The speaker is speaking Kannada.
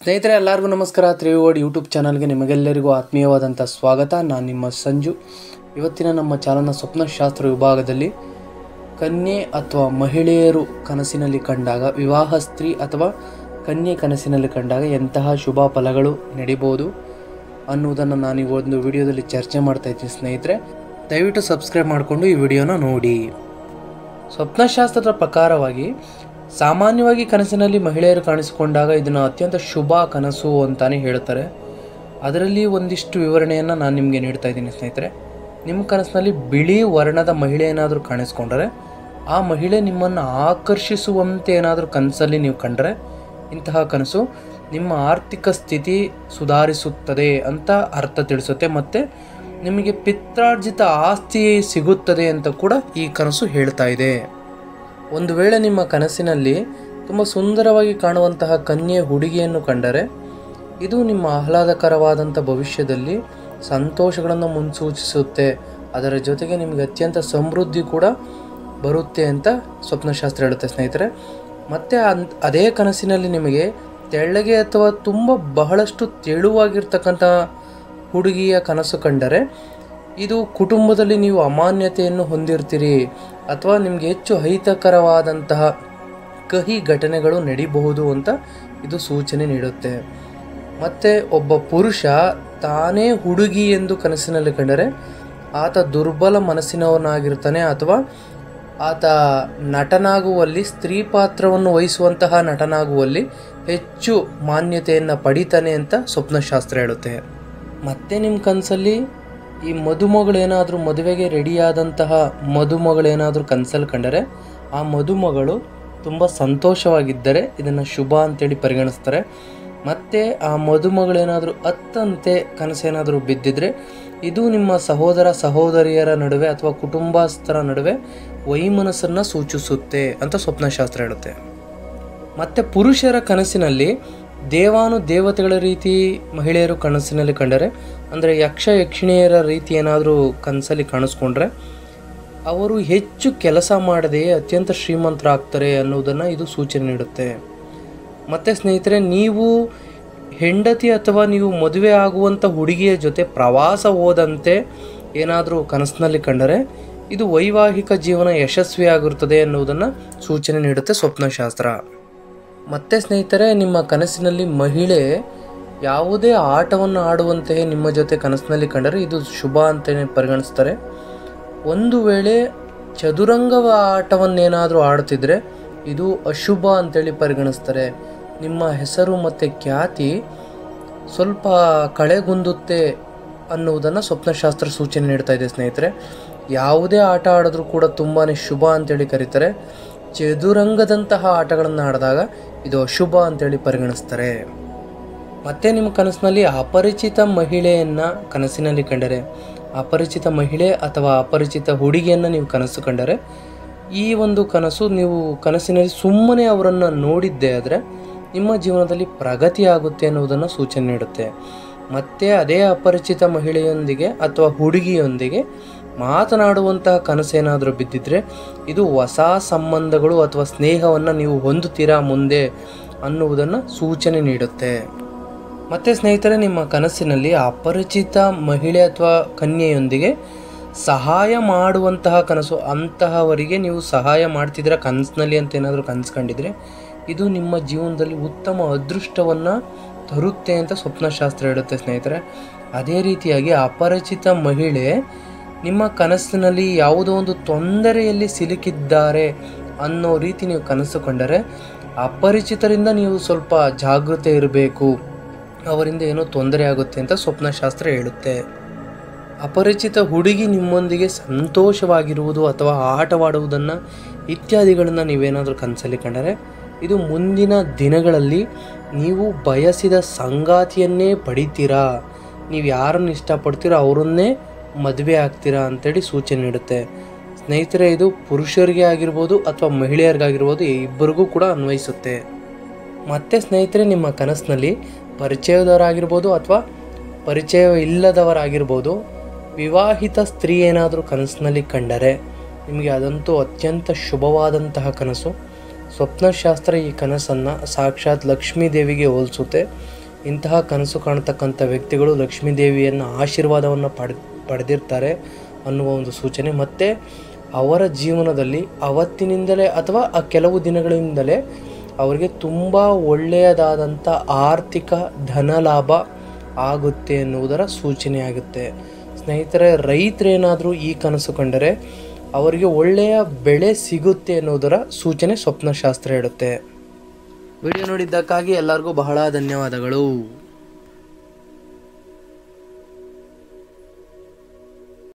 ಸ್ನೇಹಿತರೆ ಎಲ್ಲರಿಗೂ ನಮಸ್ಕಾರ ತ್ರಿವೋಡ್ ಯೂಟ್ಯೂಬ್ ಚಾನಲ್ಗೆ ನಿಮಗೆಲ್ಲರಿಗೂ ಆತ್ಮೀಯವಾದಂಥ ಸ್ವಾಗತ ನಾನು ನಿಮ್ಮ ಸಂಜು ಇವತ್ತಿನ ನಮ್ಮ ಚಾನಲ್ನ ಸ್ವಪ್ನಶಾಸ್ತ್ರ ವಿಭಾಗದಲ್ಲಿ ಕನ್ಯೆ ಅಥವಾ ಮಹಿಳೆಯರು ಕನಸಿನಲ್ಲಿ ಕಂಡಾಗ ವಿವಾಹ ಸ್ತ್ರೀ ಅಥವಾ ಕನ್ಯೆ ಕನಸಿನಲ್ಲಿ ಕಂಡಾಗ ಎಂತಹ ಶುಭ ಫಲಗಳು ನಡಿಬೋದು ಅನ್ನುವುದನ್ನು ನಾನು ಈ ಒಂದು ವಿಡಿಯೋದಲ್ಲಿ ಚರ್ಚೆ ಮಾಡ್ತಾ ಇದ್ದೀನಿ ಸ್ನೇಹಿತರೆ ದಯವಿಟ್ಟು ಸಬ್ಸ್ಕ್ರೈಬ್ ಮಾಡಿಕೊಂಡು ಈ ವಿಡಿಯೋನ ನೋಡಿ ಸ್ವಪ್ನಶಾಸ್ತ್ರದ ಪ್ರಕಾರವಾಗಿ ಸಾಮಾನ್ಯವಾಗಿ ಕನಸಿನಲ್ಲಿ ಮಹಿಳೆಯರು ಕಾಣಿಸಿಕೊಂಡಾಗ ಇದನ್ನು ಅತ್ಯಂತ ಶುಭ ಕನಸು ಅಂತಾನೆ ಹೇಳ್ತಾರೆ ಅದರಲ್ಲಿ ಒಂದಿಷ್ಟು ವಿವರಣೆಯನ್ನು ನಾನು ನಿಮಗೆ ನೀಡ್ತಾ ಇದ್ದೀನಿ ಸ್ನೇಹಿತರೆ ನಿಮ್ಮ ಕನಸಿನಲ್ಲಿ ಬಿಳಿ ವರ್ಣದ ಮಹಿಳೆ ಏನಾದರೂ ಕಾಣಿಸ್ಕೊಂಡ್ರೆ ಆ ಮಹಿಳೆ ನಿಮ್ಮನ್ನು ಆಕರ್ಷಿಸುವಂತೆ ಏನಾದರೂ ಕನಸಲ್ಲಿ ನೀವು ಕಂಡರೆ ಇಂತಹ ಕನಸು ನಿಮ್ಮ ಆರ್ಥಿಕ ಸ್ಥಿತಿ ಸುಧಾರಿಸುತ್ತದೆ ಅಂತ ಅರ್ಥ ತಿಳಿಸುತ್ತೆ ಮತ್ತು ನಿಮಗೆ ಪಿತ್ರಾರ್ಜಿತ ಆಸ್ತಿ ಸಿಗುತ್ತದೆ ಅಂತ ಕೂಡ ಈ ಕನಸು ಹೇಳ್ತಾ ಇದೆ ಒಂದು ವೇಳೆ ನಿಮ್ಮ ಕನಸಿನಲ್ಲಿ ತುಂಬ ಸುಂದರವಾಗಿ ಕಾಣುವಂತಹ ಕನ್ಯೆ ಹುಡುಗಿಯನ್ನು ಕಂಡರೆ ಇದು ನಿಮ್ಮ ಆಹ್ಲಾದಕರವಾದಂಥ ಭವಿಷ್ಯದಲ್ಲಿ ಸಂತೋಷಗಳನ್ನು ಮುನ್ಸೂಚಿಸುತ್ತೆ ಅದರ ಜೊತೆಗೆ ನಿಮಗೆ ಅತ್ಯಂತ ಸಮೃದ್ಧಿ ಕೂಡ ಬರುತ್ತೆ ಅಂತ ಸ್ವಪ್ನಶಾಸ್ತ್ರ ಹೇಳುತ್ತೆ ಸ್ನೇಹಿತರೆ ಮತ್ತು ಅನ್ ಅದೇ ಕನಸಿನಲ್ಲಿ ನಿಮಗೆ ತೆಳ್ಳಗೆ ಅಥವಾ ತುಂಬ ಬಹಳಷ್ಟು ತೆಳುವಾಗಿರ್ತಕ್ಕಂಥ ಹುಡುಗಿಯ ಕನಸು ಕಂಡರೆ ಇದು ಕುಟುಂಬದಲ್ಲಿ ನೀವು ಅಮಾನ್ಯತೆಯನ್ನು ಹೊಂದಿರ್ತೀರಿ ಅಥವಾ ನಿಮಗೆ ಹೆಚ್ಚು ಅಹಿತಕರವಾದಂತಹ ಕಹಿ ಘಟನೆಗಳು ನಡಿಬಹುದು ಅಂತ ಇದು ಸೂಚನೆ ನೀಡುತ್ತೆ ಮತ್ತು ಒಬ್ಬ ಪುರುಷ ತಾನೇ ಹುಡುಗಿ ಎಂದು ಕನಸಿನಲ್ಲಿ ಕಂಡರೆ ಆತ ದುರ್ಬಲ ಮನಸ್ಸಿನವನಾಗಿರ್ತಾನೆ ಅಥವಾ ಆತ ನಟನಾಗುವಲ್ಲಿ ಸ್ತ್ರೀ ಪಾತ್ರವನ್ನು ವಹಿಸುವಂತಹ ನಟನಾಗುವಲ್ಲಿ ಹೆಚ್ಚು ಮಾನ್ಯತೆಯನ್ನು ಪಡಿತಾನೆ ಅಂತ ಸ್ವಪ್ನಶಾಸ್ತ್ರ ಹೇಳುತ್ತೆ ಮತ್ತೆ ನಿಮ್ಮ ಕನಸಲ್ಲಿ ಈ ಮದುಮಗಳೇನಾದರೂ ಮದುವೆಗೆ ರೆಡಿಯಾದಂತಹ ಮದುಮಗಳೇನಾದರೂ ಕನಸಲ್ಲಿ ಕಂಡರೆ ಆ ಮದುಮಗಳು ತುಂಬ ಸಂತೋಷವಾಗಿದ್ದರೆ ಇದನ್ನು ಶುಭ ಅಂತೇಳಿ ಪರಿಗಣಿಸ್ತಾರೆ ಮತ್ತು ಆ ಮದುಮಗಳೇನಾದರೂ ಅತ್ತಂತೆ ಕನಸೇನಾದರೂ ಬಿದ್ದಿದ್ರೆ ಇದು ನಿಮ್ಮ ಸಹೋದರ ಸಹೋದರಿಯರ ನಡುವೆ ಅಥವಾ ಕುಟುಂಬಸ್ಥರ ನಡುವೆ ವೈಮನಸ್ಸನ್ನು ಸೂಚಿಸುತ್ತೆ ಅಂತ ಸ್ವಪ್ನಶಾಸ್ತ್ರ ಹೇಳುತ್ತೆ ಮತ್ತು ಪುರುಷರ ಕನಸಿನಲ್ಲಿ ದೇವಾನು ದೇವತೆಗಳ ರೀತಿ ಮಹಿಳೆಯರು ಕನಸಿನಲ್ಲಿ ಕಂಡರೆ ಅಂದರೆ ಯಕ್ಷ ಯಕ್ಷಿಣಿಯರ ರೀತಿ ಏನಾದರೂ ಕನಸಲ್ಲಿ ಕಾಣಿಸ್ಕೊಂಡ್ರೆ ಅವರು ಹೆಚ್ಚು ಕೆಲಸ ಮಾಡದೆ ಅತ್ಯಂತ ಶ್ರೀಮಂತರಾಗ್ತಾರೆ ಅನ್ನೋದನ್ನು ಇದು ಸೂಚನೆ ನೀಡುತ್ತೆ ಮತ್ತು ಸ್ನೇಹಿತರೆ ನೀವು ಹೆಂಡತಿ ಅಥವಾ ನೀವು ಮದುವೆ ಆಗುವಂಥ ಹುಡುಗಿಯ ಜೊತೆ ಪ್ರವಾಸ ಹೋದಂತೆ ಏನಾದರೂ ಕನಸಿನಲ್ಲಿ ಕಂಡರೆ ಇದು ವೈವಾಹಿಕ ಜೀವನ ಯಶಸ್ವಿಯಾಗಿರುತ್ತದೆ ಅನ್ನುವುದನ್ನು ಸೂಚನೆ ನೀಡುತ್ತೆ ಸ್ವಪ್ನಶಾಸ್ತ್ರ ಮತ್ತೆ ಸ್ನೇಹಿತರೆ ನಿಮ್ಮ ಕನಸಿನಲ್ಲಿ ಮಹಿಳೆ ಯಾವುದೇ ಆಟವನ್ನು ಆಡುವಂತೆ ನಿಮ್ಮ ಜೊತೆ ಕನಸಿನಲ್ಲಿ ಕಂಡರೆ ಇದು ಶುಭ ಅಂತಲೇ ಪರಿಗಣಿಸ್ತಾರೆ ಒಂದು ವೇಳೆ ಚದುರಂಗವ ಆಟವನ್ನೇನಾದರೂ ಆಡ್ತಿದ್ರೆ ಇದು ಅಶುಭ ಅಂತೇಳಿ ಪರಿಗಣಿಸ್ತಾರೆ ನಿಮ್ಮ ಹೆಸರು ಮತ್ತು ಖ್ಯಾತಿ ಸ್ವಲ್ಪ ಕಳೆಗುಂದುತ್ತೆ ಅನ್ನುವುದನ್ನು ಸ್ವಪ್ನಶಾಸ್ತ್ರ ಸೂಚನೆ ನೀಡ್ತಾ ಇದೆ ಸ್ನೇಹಿತರೆ ಯಾವುದೇ ಆಟ ಆಡಿದ್ರೂ ಕೂಡ ತುಂಬಾ ಶುಭ ಅಂತೇಳಿ ಕರೀತಾರೆ ಚದುರಂಗದಂತಹ ಆಟಗಳನ್ನು ಆಡಿದಾಗ ಇದು ಅಶುಭ ಅಂತೇಳಿ ಪರಿಗಣಿಸ್ತಾರೆ ಮತ್ತೆ ನಿಮ್ಮ ಕನಸಿನಲ್ಲಿ ಅಪರಿಚಿತ ಮಹಿಳೆಯನ್ನು ಕನಸಿನಲ್ಲಿ ಕಂಡರೆ ಅಪರಿಚಿತ ಮಹಿಳೆ ಅಥವಾ ಅಪರಿಚಿತ ಹುಡುಗಿಯನ್ನು ನೀವು ಕನಸು ಕಂಡರೆ ಈ ಒಂದು ಕನಸು ನೀವು ಕನಸಿನಲ್ಲಿ ಸುಮ್ಮನೆ ಅವರನ್ನು ನೋಡಿದ್ದೇ ಆದರೆ ನಿಮ್ಮ ಜೀವನದಲ್ಲಿ ಪ್ರಗತಿ ಆಗುತ್ತೆ ಅನ್ನುವುದನ್ನು ಸೂಚನೆ ನೀಡುತ್ತೆ ಮತ್ತು ಅದೇ ಅಪರಿಚಿತ ಮಹಿಳೆಯೊಂದಿಗೆ ಅಥವಾ ಹುಡುಗಿಯೊಂದಿಗೆ ಮಾತನಾಡುವಂತಹ ಕನಸೇನಾದರೂ ಬಿದ್ದಿದ್ರೆ ಇದು ಹೊಸ ಸಂಬಂಧಗಳು ಅಥವಾ ಸ್ನೇಹವನ್ನು ನೀವು ಹೊಂದುತ್ತೀರಾ ಮುಂದೆ ಅನ್ನುವುದನ್ನು ಸೂಚನೆ ನೀಡುತ್ತೆ ಮತ್ತು ಸ್ನೇಹಿತರೆ ನಿಮ್ಮ ಕನಸಿನಲ್ಲಿ ಅಪರಿಚಿತ ಮಹಿಳೆ ಅಥವಾ ಕನ್ಯೆಯೊಂದಿಗೆ ಸಹಾಯ ಮಾಡುವಂತಹ ಕನಸು ಅಂತಹವರಿಗೆ ನೀವು ಸಹಾಯ ಮಾಡ್ತಿದ್ದೀರ ಕನಸಿನಲ್ಲಿ ಅಂತ ಏನಾದರೂ ಕನಸ್ಕೊಂಡಿದ್ರೆ ಇದು ನಿಮ್ಮ ಜೀವನದಲ್ಲಿ ಉತ್ತಮ ಅದೃಷ್ಟವನ್ನು ತರುತ್ತೆ ಅಂತ ಸ್ವಪ್ನಶಾಸ್ತ್ರ ಹೇಳುತ್ತೆ ಸ್ನೇಹಿತರೆ ಅದೇ ರೀತಿಯಾಗಿ ಅಪರಿಚಿತ ಮಹಿಳೆ ನಿಮ್ಮ ಕನಸಿನಲ್ಲಿ ಯಾವುದೋ ಒಂದು ತೊಂದರೆಯಲ್ಲಿ ಸಿಲುಕಿದ್ದಾರೆ ಅನ್ನೋ ರೀತಿ ನೀವು ಕನಸು ಕಂಡರೆ ಅಪರಿಚಿತರಿಂದ ನೀವು ಸ್ವಲ್ಪ ಜಾಗೃತೆ ಇರಬೇಕು ಅವರಿಂದ ಏನೋ ತೊಂದರೆ ಆಗುತ್ತೆ ಅಂತ ಸ್ವಪ್ನಶಾಸ್ತ್ರ ಹೇಳುತ್ತೆ ಅಪರಿಚಿತ ಹುಡುಗಿ ನಿಮ್ಮೊಂದಿಗೆ ಸಂತೋಷವಾಗಿರುವುದು ಅಥವಾ ಆಟವಾಡುವುದನ್ನು ಇತ್ಯಾದಿಗಳನ್ನು ನೀವೇನಾದರೂ ಕನಸಲ್ಲಿ ಕಂಡರೆ ಇದು ಮುಂದಿನ ದಿನಗಳಲ್ಲಿ ನೀವು ಬಯಸಿದ ಸಂಗಾತಿಯನ್ನೇ ಪಡಿತೀರಾ ನೀವು ಯಾರನ್ನು ಇಷ್ಟಪಡ್ತೀರೋ ಅವರನ್ನೇ ಮದುವೆ ಆಗ್ತೀರಾ ಅಂತೇಳಿ ಸೂಚನೆ ನೀಡುತ್ತೆ ಸ್ನೇಹಿತರೆ ಇದು ಪುರುಷರಿಗೆ ಆಗಿರ್ಬೋದು ಅಥವಾ ಮಹಿಳೆಯರಿಗಾಗಿರ್ಬೋದು ಇಬ್ಬರಿಗೂ ಕೂಡ ಅನ್ವಯಿಸುತ್ತೆ ಮತ್ತು ಸ್ನೇಹಿತರೆ ನಿಮ್ಮ ಕನಸಿನಲ್ಲಿ ಪರಿಚಯದವರಾಗಿರ್ಬೋದು ಅಥವಾ ಪರಿಚಯ ಇಲ್ಲದವರಾಗಿರ್ಬೋದು ವಿವಾಹಿತ ಸ್ತ್ರೀ ಏನಾದರೂ ಕನಸಿನಲ್ಲಿ ಕಂಡರೆ ನಿಮಗೆ ಅದಂತೂ ಅತ್ಯಂತ ಶುಭವಾದಂತಹ ಕನಸು ಸ್ವಪ್ನಶಾಸ್ತ್ರ ಈ ಕನಸನ್ನು ಸಾಕ್ಷಾತ್ ಲಕ್ಷ್ಮೀ ದೇವಿಗೆ ಹೋಲಿಸುತ್ತೆ ಇಂತಹ ಕನಸು ಕಾಣ್ತಕ್ಕಂಥ ವ್ಯಕ್ತಿಗಳು ಲಕ್ಷ್ಮೀ ದೇವಿಯನ್ನು ಆಶೀರ್ವಾದವನ್ನು ಪಡೆ ಪಡೆದಿರ್ತಾರೆ ಅನ್ನುವ ಒಂದು ಸೂಚನೆ ಮತ್ತು ಅವರ ಜೀವನದಲ್ಲಿ ಅವತ್ತಿನಿಂದಲೇ ಅಥವಾ ಆ ಕೆಲವು ದಿನಗಳಿಂದಲೇ ಅವರಿಗೆ ತುಂಬ ಒಳ್ಳೆಯದಾದಂಥ ಆರ್ಥಿಕ ಧನ ಲಾಭ ಆಗುತ್ತೆ ಎನ್ನುವುದರ ಸೂಚನೆಯಾಗುತ್ತೆ ಸ್ನೇಹಿತರೆ ರೈತರೇನಾದರೂ ಈ ಕನಸು ಕಂಡರೆ ಅವರಿಗೆ ಒಳ್ಳೆಯ ಬೆಳೆ ಸಿಗುತ್ತೆ ಎನ್ನುವುದರ ಸೂಚನೆ ಸ್ವಪ್ನಶಾಸ್ತ್ರ ಹೇಳುತ್ತೆ ವಿಡಿಯೋ ನೋಡಿದ್ದಕ್ಕಾಗಿ ಎಲ್ಲರಿಗೂ ಬಹಳ ಧನ್ಯವಾದಗಳು